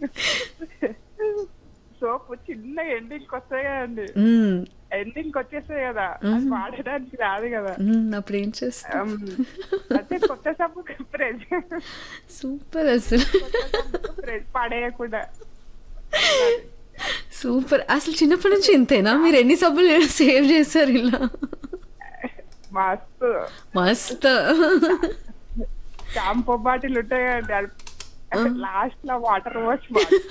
Soap చిన్న ending వస్తాయి కదండి మ్మ్. ఎండింగ్ వచ్చేస్తాయి కదా అది వాడడానికి రాదు కదా మ్మ్. అప్పుడు ఏం చేస్తా Um, అంటే కొత్త సబ్బు ప్రెస్ సూపర్ అసలు ప్రెస్ పడేయకుండా సూపర్ అసలు చిన్నప్పటి నుంచి ఇంతేనా మీరు ఎన్ని సబ్బులు సేవ్ చేశారు ఇలా మస్తు మస్త్ షాంపూ బాటిల్ ఉంటాయి కదండి లాస్ట్ లో వాటర్ వాష్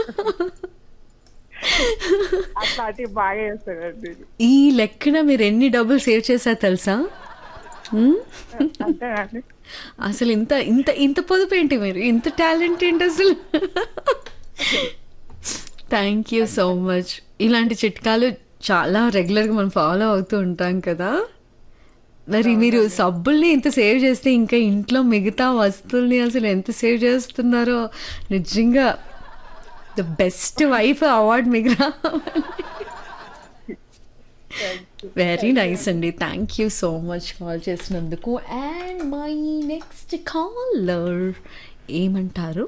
అట్లాంటివి బాగా చేస్తాడండి ఈ లెక్కన మీరు ఎన్ని డబ్బులు సేవ్ చేశారు తెలుసా మ్మ్? అంతేనండి అసలు ఇంత ఇంత ఇంత పొదుపు ఏంటి మీరు ఇంత టాలెంట్ ఏంటి అసలు థ్యాంక్ యూ సో మచ్ ఇలాంటి చిట్కాలు చాలా రెగ్యులర్గా మనం ఫాలో అవుతూ ఉంటాం కదా మరి మీరు సబ్బుల్ని ఇంత సేవ్ చేస్తే ఇంకా ఇంట్లో మిగతా వస్తువుల్ని అసలు ఎంత సేవ్ చేస్తున్నారో నిజంగా ద బెస్ట్ వైఫ్ అవార్డ్ మీకు రావాలి వెరీ నైస్ అండి thank you so much call చేసినందుకు అండ్ మై నెక్స్ట్ కాలర్ ఏమంటారు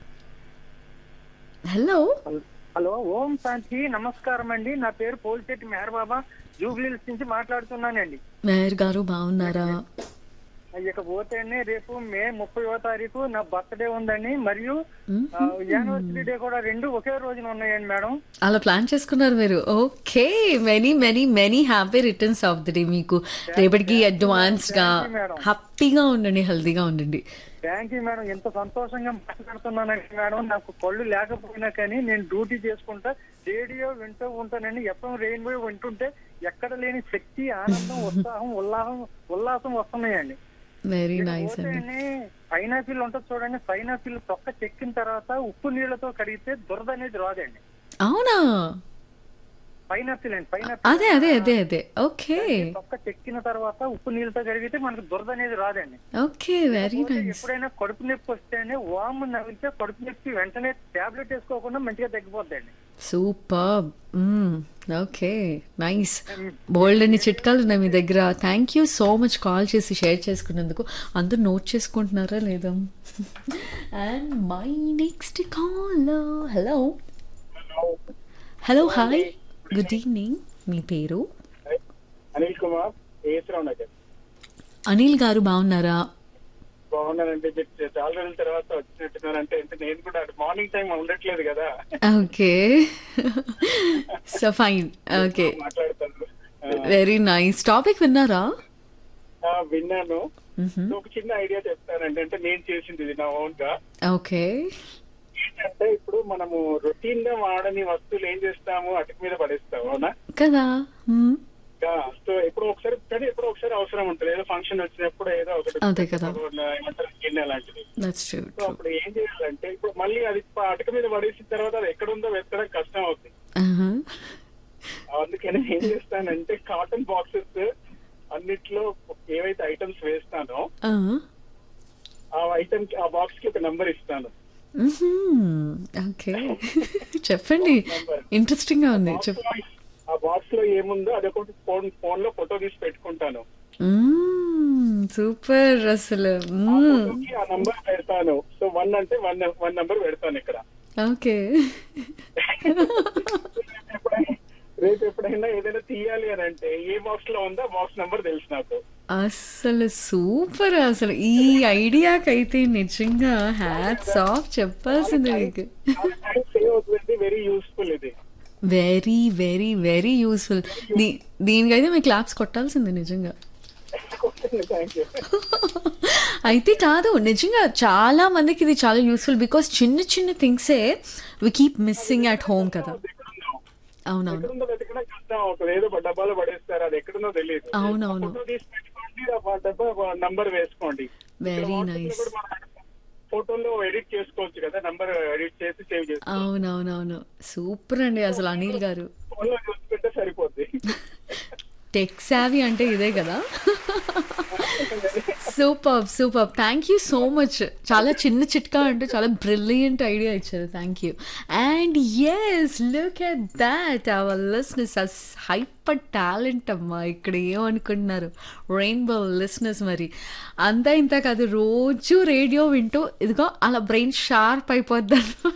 హలో హలో ఓం శాంతి నమస్కారం అండి నా పేరు పోలిశెట్టి మేర బాబా జూబ్లీస్ నుంచి మాట్లాడుతున్నానండి మేయర్ గారు బాగున్నారా ఇకపోతే రేపు మే ముప్పైవ తారీఖు నా బర్త్డే ఉందండి మరియు యానివర్సరీ డే కూడా రెండు ఒకే రోజున ఉన్నాయండి మేడం అలా ప్లాన్ చేసుకున్నారు మీరు okay many many many happy returns of the day మీకు రేపటికి అడ్వాన్స్గా Thank you, madam. హ్యాపీగా ఉండండి హెల్తీగా ఉండండి థ్యాంక్ యూ మేడం ఎంత సంతోషంగా మాట్లాడుతున్నానండి మేడం నాకు కళ్ళు లేకపోయినా కానీ నేను డ్యూటీ చేసుకుంటా రేడియో వింటూ ఉంటానండి ఎఫ్ఎం రెయిన్బో వింటుంటే ఎక్కడ లేని శక్తి ఆనందం ఉత్సాహం ఉల్లాసం ఉల్లాసం వస్తున్నాయండి వెరీ నైస్ అండి పోతేనే పైనాపిల్ ఉంటుంది చూడండి పైనాపిల్ తొక్క చెక్కిన తర్వాత ఉప్పు నీళ్లతో కడిగితే దురద అనేది రాదండి అవునా పైనాపిల్ అండి పైనాపిల్ అదే అదే అదే అదే ఓకే తొక్క చెక్కిన తర్వాత ఉప్పు నీళ్ళతో కడిగితే మనకు దురద అనేది రాదండి ఓకే వెరీ పోతే నైస్ ఎప్పుడైనా కడుపు నొప్పి వస్తేనే వాము నవ్వితే కడుపు నొప్పి వెంటనే టాబ్లెట్ వేసుకోకుండా మంచిగా తగ్గిపోద్దండి సూపర్ ఓకే నైస్ బోల్డ్ అన్ని చిట్కాలు ఉన్నాయి మీ దగ్గర thank you so much call చేసి షేర్ చేసుకున్నందుకు అందరూ నోట్ చేసుకుంటున్నారా లేదా and my next call hello hello hi good evening మీ పేరు అనిల్ కుమార్ ఏసరావు నగర్ అనిల్ గారు బాగున్నారా బాగున్నానంటే చెప్తే చాలా రోజుల తర్వాత వచ్చినట్టున్నారంటే అంటే నేను కూడా మార్నింగ్ టైం ఉండట్లేదు కదా ఓకే సో ఫైన్ ఓకే మాట్లాడతాను ఆ, వెరీ నైస్ టాపిక్ విన్నారా ఆ, విన్నాను సో ఒక చిన్న ఐడియా చెప్తానండి అంటే నేను చేసింది ఇది నా ఓన్ గా ఓకే ఏంటంటే ఇప్పుడు మనము రొటీన్ గా వాడని వస్తువులు ఏం చేస్తాము అటుకు మీద పడేస్తాము అవునా కదా మ్మ్. సో ఎప్పుడు ఒకసారి కానీ ఎప్పుడు ఒకసారి అవసరం ఉంటుంది ఏదో ఫంక్షన్ వచ్చినప్పుడు ఏదో ఒకటి అదే కదా. ఏమంటారు గిన్నె అలాంటిది దట్స్ ట్రూ సో అప్పుడు ఏం చేయాలంటే ఇప్పుడు మళ్ళీ అది అటుక మీద పడేసిన తర్వాత అది ఎక్కడ ఉందో వెతకడం కష్టం అవుతుంది అందుకని ఏం చేస్తానంటే కాటన్ బాక్సెస్ అన్నిట్లో ఏవైతే ఐటమ్స్ వేస్తానో ఆ ఐటమ్ ఆ బాక్స్ కి ఒక నంబర్ ఇస్తాను ఓకే చెప్పండి ఇంట్రెస్టింగ్ గా ఉంది చెప్ ఆ బాక్స్ లో ఏముందో అదొకటి ఫోన్ ఫోన్ లో ఫోటో తీసి పెట్టుకుంటాను సూపర్ అసలు ఆ ఫోటోకి ఆ నంబర్ పెడతాను సో వన్ అంటే వన్ వన్ నంబర్ పెడతాను ఇక్కడ ఓకే ఎప్పుడైనా రేపు ఎప్పుడైనా ఏదైనా తీయాలి అని అంటే ఏ బాక్స్ లో ఉందో బాక్స్ నంబర్ తెలుసు నాకు అసలు సూపర్ అసలు ఈ ఐడియాకైతే నిజంగా హ్యాట్స్ ఆఫ్ చెప్పాల్సింది మీకు టైం సేవ్ అవుతుంది వెరీ యూస్ఫుల్ ఇది వెరీ వెరీ వెరీ యూస్ఫుల్ దీ దీనికైతే మీకు క్లాప్స్ కొట్టాల్సింది నిజంగా థ్యాంక్ యూ అయితే కాదు నిజంగా చాలా మందికి ఇది చాలా యూస్ఫుల్ బికాస్ చిన్న చిన్న థింగ్సే we keep missing at home కదా అవునవును ఎక్కడుందో వెతకడం కష్టం అవుతుంది ఏదో ఒక డబ్బాలో పడేస్తారు అది ఎక్కడుందో తెలియదు అవునవును. ఫోటో తీసి పెట్టుకోండి ఆ డబ్బా నంబర్ వేసుకోండి వెరీ నైస్ ఫోటోలో ఎడిట్ చేసుకోవచ్చు కదా నంబర్ ఎడిట్ చేసి సేవ్ చేసి అవునవునవును సూపర్ అండి అసలు అనిల్ గారు ఫోన్ లో చూసుకుంటే సరిపోద్ది టెక్ సావి అంటే ఇదే కదా super super thank you so much చాలా చిన్న చిట్కా అంటే చాలా బ్రిలియంట్ ఐడియా ఇచ్చారు thank you and yes look at that our listeners hyper talent అమ్మా ఇక్కడ ఏమనుకుంటున్నారు రెయిన్బో లిస్నెస్ మరి అంతా ఇంత కాదు రోజు రేడియో వింటూ ఇదిగో అలా బ్రెయిన్ షార్ప్ అయిపోద్ది